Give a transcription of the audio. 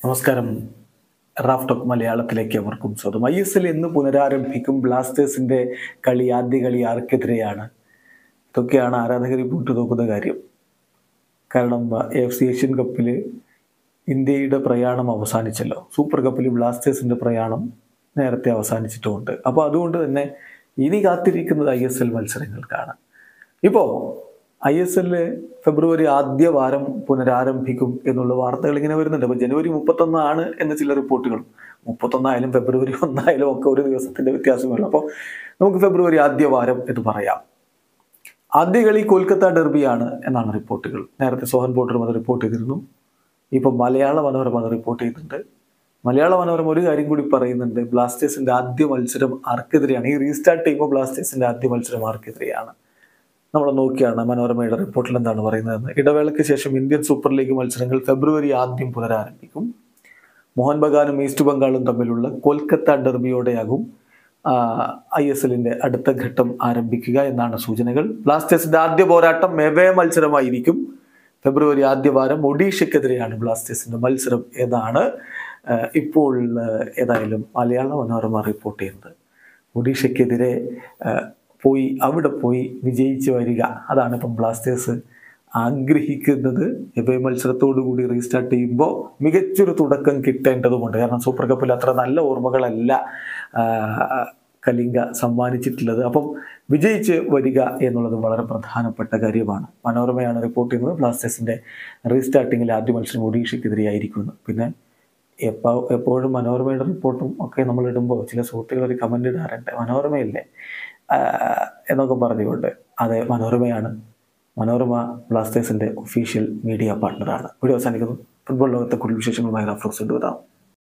നമസ്കാരം Raf talk മലയാളത്തിലേക്ക് അവർക്കും സ്വാഗതം ഐ എസ് എൽ എന്ന് പുനരാരംഭിക്കും ബ്ലാസ്റ്റേഴ്സിന്റെ കളി ആദ്യ കളി ആർക്കെതിരെയാണ് ഇതൊക്കെയാണ് ആരാധകർ ഇപ്പോൾ നോക്കുന്ന കാര്യം കാരണം എഫ് സി ഏഷ്യൻ കപ്പിൽ ഇന്ത്യയുടെ പ്രയാണം അവസാനിച്ചല്ലോ സൂപ്പർ കപ്പിൽ ബ്ലാസ്റ്റേഴ്സിന്റെ പ്രയാണം നേരത്തെ അവസാനിച്ചിട്ടുമുണ്ട് അപ്പോൾ അതുകൊണ്ട് തന്നെ ഇനി കാത്തിരിക്കുന്നത് ഐ എസ് എൽ മത്സരങ്ങൾക്കാണ് ഇപ്പോൾ ഐ എസ് എല്ലില് ഫെബ്രുവരി ആദ്യ വാരം പുനരാരംഭിക്കും എന്നുള്ള വാർത്തകൾ ഇങ്ങനെ വരുന്നുണ്ട് അപ്പോൾ ജനുവരി മുപ്പത്തൊന്നാണ് എന്ന ചില റിപ്പോർട്ടുകളും മുപ്പത്തൊന്നായാലും ഫെബ്രുവരി ഒന്നായാലും ഒക്കെ ഒരു ദിവസത്തിന്റെ വ്യത്യാസമേ അപ്പോൾ നമുക്ക് ഫെബ്രുവരി ആദ്യ വാരം എന്ന് പറയാം ആദ്യ കളി കൊൽക്കത്ത ഡെർബിയാണ് എന്നാണ് റിപ്പോർട്ടുകൾ നേരത്തെ സോഹൻ പോട്ടറും അത് റിപ്പോർട്ട് ചെയ്തിരുന്നു ഇപ്പം മലയാള മനോരമ അത് റിപ്പോർട്ട് ചെയ്യുന്നുണ്ട് മലയാള മനോരമ ഒരു കാര്യം കൂടി പറയുന്നുണ്ട് ബ്ലാസ്റ്റേഴ്സിന്റെ ആദ്യ മത്സരം ആർക്കെതിരെയാണ് ഈ റീസ്റ്റാർട്ട് ചെയ്യുമ്പോൾ ബ്ലാസ്റ്റേഴ്സിന്റെ ആദ്യ മത്സരം ആർക്കെതിരെയാണ് നമ്മൾ നോക്കിയാണ് മനോരമയുടെ റിപ്പോർട്ടിൽ എന്താണ് പറയുന്നതെന്ന് ഇടവേളയ്ക്ക് ശേഷം ഇന്ത്യൻ സൂപ്പർ ലീഗ് മത്സരങ്ങൾ ഫെബ്രുവരി ആദ്യം പുനരാരംഭിക്കും മോഹൻ ബഗാനും ഈസ്റ്റ് ബംഗാളും തമ്മിലുള്ള കൊൽക്കത്ത ഡെർബിയോടെയാകും ഐ എസ് എല്ലിന്റെ അടുത്ത ഘട്ടം ആരംഭിക്കുക എന്നാണ് സൂചനകൾ ബ്ലാസ്റ്റേഴ്സിന്റെ ആദ്യ പോരാട്ടം മെവേ മത്സരമായിരിക്കും ഫെബ്രുവരി ആദ്യ വാരം ഒഡീഷയ്ക്കെതിരെയാണ് ബ്ലാസ്റ്റേഴ്സിന്റെ മത്സരം എന്നാണ് ആ, ഇപ്പോൾ ആ, ഏതായാലും മലയാള മനോരമ റിപ്പോർട്ട് ചെയ്യുന്നത് ഒഡീഷയ്ക്കെതിരെ ആ, പോയി അവിടെ പോയി വിജയിച്ച് വരിക അതാണ് ഇപ്പം ബ്ലാസ്റ്റേഴ്സ് ആഗ്രഹിക്കുന്നത് എബേ മത്സരത്തോടു കൂടി റീസ്റ്റാർട്ട് ചെയ്യുമ്പോൾ മികച്ചൊരു തുടക്കം കിട്ടേണ്ടതുമുണ്ട് കാരണം സൂപ്പർ കപ്പിൽ അത്ര നല്ല ഓർമ്മകളല്ല ആ, കലിംഗ സമ്മാനിച്ചിട്ടുള്ളത് അപ്പം വിജയിച്ച് വരിക എന്നുള്ളത് വളരെ പ്രധാനപ്പെട്ട കാര്യമാണ് മനോരമയാണ് റിപ്പോർട്ട് ചെയ്യുന്നത് ബ്ലാസ്റ്റേഴ്സിന്റെ റീസ്റ്റാർട്ടിങ്ങിൽ ആദ്യ മത്സരം ഒഡീഷയ്ക്കെതിരെയായിരിക്കുന്നു പിന്നെ എപ്പോ എപ്പോഴും മനോരമയുടെ റിപ്പോർട്ടും ഒക്കെ നമ്മൾ ഇടുമ്പോൾ ചില സുഹൃത്തുക്കൾ ഒരു കമൻ്റ് ഇടാറുണ്ട് മനോരമയല്ലേ ആ, എന്നൊക്കെ പറഞ്ഞുകൊണ്ട് അതെ മനോരമയാണ് മനോരമ ബ്ലാസ്റ്റേഴ്സിന്റെ ഒഫീഷ്യൽ മീഡിയ പാർട്ണറാണ് വീഡിയോ അവസാനിക്കുന്നു ഫുട്ബോൾ ലോകത്തെ കൂടുതൽ വിശേഷങ്ങളുമായി റഫ്ലോക്സ് കൊണ്ടുവരാം